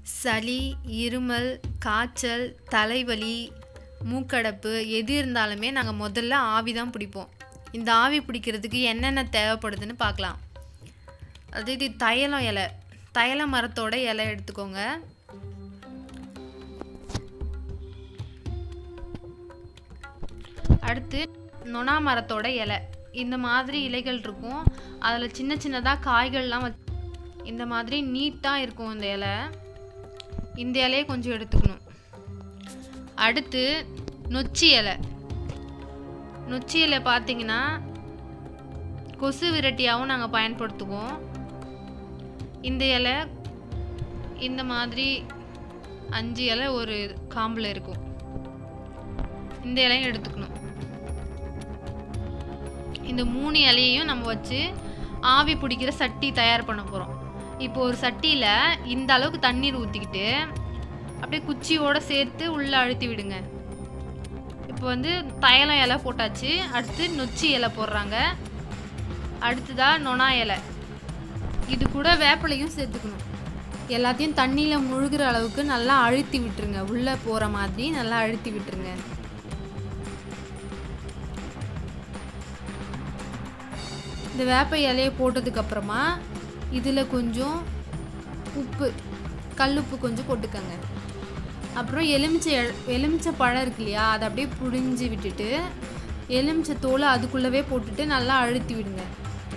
சளி இருமல் காய்ச்சல் தலைவலி மூக்கடைப்பு எது இருந்தாலுமே நாங்கள் முதல்ல ஆவி தான் பிடிப்போம் இந்த ஆவி பிடிக்கிறதுக்கு என்னென்ன தேவைப்படுதுன்னு பார்க்கலாம் அது இது தைலம் இலை தைல மரத்தோட இலை எடுத்துக்கோங்க அடுத்து நொணா மரத்தோட இலை இந்த மாதிரி இலைகள் இருக்கும் அதில் சின்ன சின்னதாக காய்கள்லாம் வச் இந்த மாதிரி நீட்டாக இருக்கும் இந்த இலை இந்த இலையை கொஞ்சம் எடுத்துக்கணும் அடுத்து நொச்சி இலை நொச்சி இலை பார்த்தீங்கன்னா கொசு விரட்டியாகவும் நாங்கள் பயன்படுத்துவோம் இந்த இலை இந்த மாதிரி அஞ்சு இலை ஒரு காம்பில் இருக்கும் இந்த இலையும் எடுத்துக்கணும் இந்த மூணு இலையையும் நம்ம வச்சு ஆவி பிடிக்கிற சட்டி தயார் பண்ண போகிறோம் இப்போ ஒரு சட்டியில் இந்த அளவுக்கு தண்ணீர் ஊற்றிக்கிட்டு அப்படியே குச்சியோட சேர்த்து உள்ளே அழுத்தி விடுங்க இப்போ வந்து தைலம் இலை போட்டாச்சு அடுத்து நொச்சி இலை போடுறாங்க அடுத்ததாக நொணா இலை இது கூட வேப்பிலையும் சேர்த்துக்கணும் எல்லாத்தையும் தண்ணியில் முழுகிற அளவுக்கு நல்லா அழுத்தி விட்டுருங்க உள்ளே போகிற மாதிரி நல்லா அழுத்தி விட்டுருங்க இந்த வேப்ப இலையை போட்டதுக்கப்புறமா இதில் கொஞ்சம் உப்பு கல்லுப்பு கொஞ்சம் போட்டுக்கோங்க அப்புறம் எலுமிச்சை எ- எலுமிச்சை பழம் இருக்கு இல்லையா அதை அப்படியே புழிஞ்சு விட்டுட்டு எலுமிச்சை தோலை அதுக்குள்ளவே போட்டுட்டு நல்லா அழுத்தி விடுங்க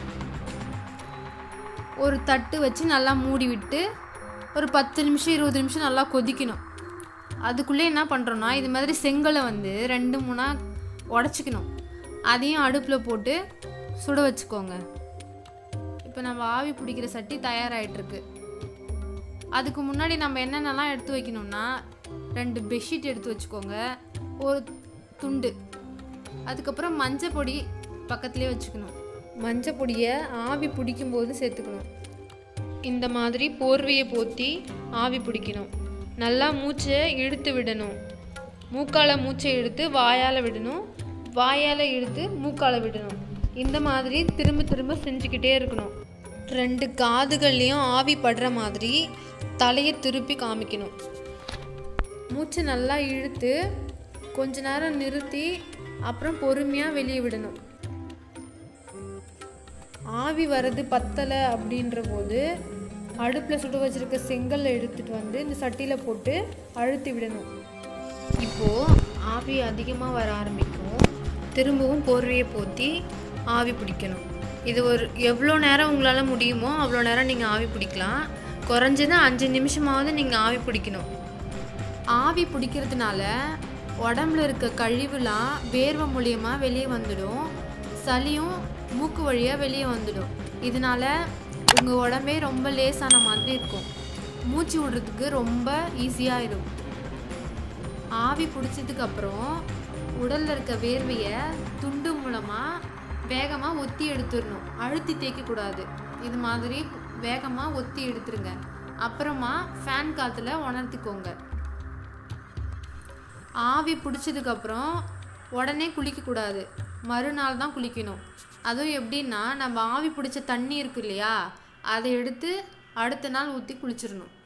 ஒரு தட்டு வச்சு நல்லா மூடி விட்டு ஒரு பத்து நிமிஷம் இருபது நிமிஷம் நல்லா கொதிக்கணும் அதுக்குள்ளே என்ன பண்ணுறோன்னா இது மாதிரி செங்கலை வந்து ரெண்டு மூணாக உடச்சிக்கணும் அதையும் அடுப்பில் போட்டு சுட வச்சுக்கோங்க இப்போ நம்ம ஆவி பிடிக்கிற சட்டி தயாராகிட்டுருக்கு அதுக்கு முன்னாடி நம்ம என்னென்னலாம் எடுத்து வைக்கணும்னா ரெண்டு பெட்ஷீட் எடுத்து வச்சுக்கோங்க ஒரு துண்டு அதுக்கப்புறம் மஞ்சள் பொடி பக்கத்துலேயே வச்சுக்கணும் மஞ்சள் பொடியை ஆவி பிடிக்கும்போது சேர்த்துக்கணும் இந்த மாதிரி போர்வையை போத்தி ஆவி பிடிக்கணும் நல்லா மூச்சை இழுத்து விடணும் மூக்கால மூச்சை இழுத்து வாயால் விடணும் வாயால் இழுத்து மூக்கால விடணும் இந்த மாதிரி திரும்ப திரும்ப செஞ்சுக்கிட்டே இருக்கணும் ரெண்டு காதுகள்லேயும் ஆவி படுற மாதிரி தலையை திருப்பி காமிக்கணும் மூச்சை நல்லா இழுத்து கொஞ்ச நேரம் நிறுத்தி அப்புறம் பொறுமையாக வெளியே விடணும் ஆவி வர்றது பத்தலை அப்படின்ற போது அடுப்பில் சுட வச்சிருக்க செங்கல்லை எடுத்துட்டு வந்து இந்த சட்டியில் போட்டு அழுத்தி விடணும் இப்போது ஆவி அதிகமாக வர ஆரம்பிக்கும் திரும்பவும் போர்வையை போத்தி ஆவி பிடிக்கணும் இது ஒரு எவ்வளோ நேரம் உங்களால் முடியுமோ அவ்வளோ நேரம் நீங்கள் ஆவி பிடிக்கலாம் குறைஞ்சது அஞ்சு நிமிஷமாவது நீங்கள் ஆவி பிடிக்கணும் ஆவி பிடிக்கிறதுனால உடம்புல இருக்க கழிவுலாம் வேர்வை மூலியமா வெளியே வந்துடும் சளியும் மூக்கு வழியாக வெளியே வந்துடும் இதனால உங்கள் உடம்பே ரொம்ப லேசான மாதிரி இருக்கும் மூச்சு விடுறதுக்கு ரொம்ப ஈஸியாக இருக்கும் ஆவி பிடிச்சதுக்கு அப்புறம் உடல்ல இருக்க வேர்வையை துண்டு மூலமாக வேகமாக ஒத்தி எடுத்துடணும் அழுத்தி தேய்க்கக்கூடாது இது மாதிரி வேகமாக ஒத்தி எடுத்துருங்க அப்புறமா ஃபேன் காற்றுல உணர்த்திக்கோங்க ஆவி பிடிச்சதுக்கப்புறம் உடனே குளிக்கக்கூடாது மறுநாள் தான் குளிக்கணும் அதுவும் எப்படின்னா நம்ம ஆவி பிடிச்ச தண்ணி இருக்கு இல்லையா அதை எடுத்து அடுத்த நாள் ஊற்றி குளிச்சிடணும்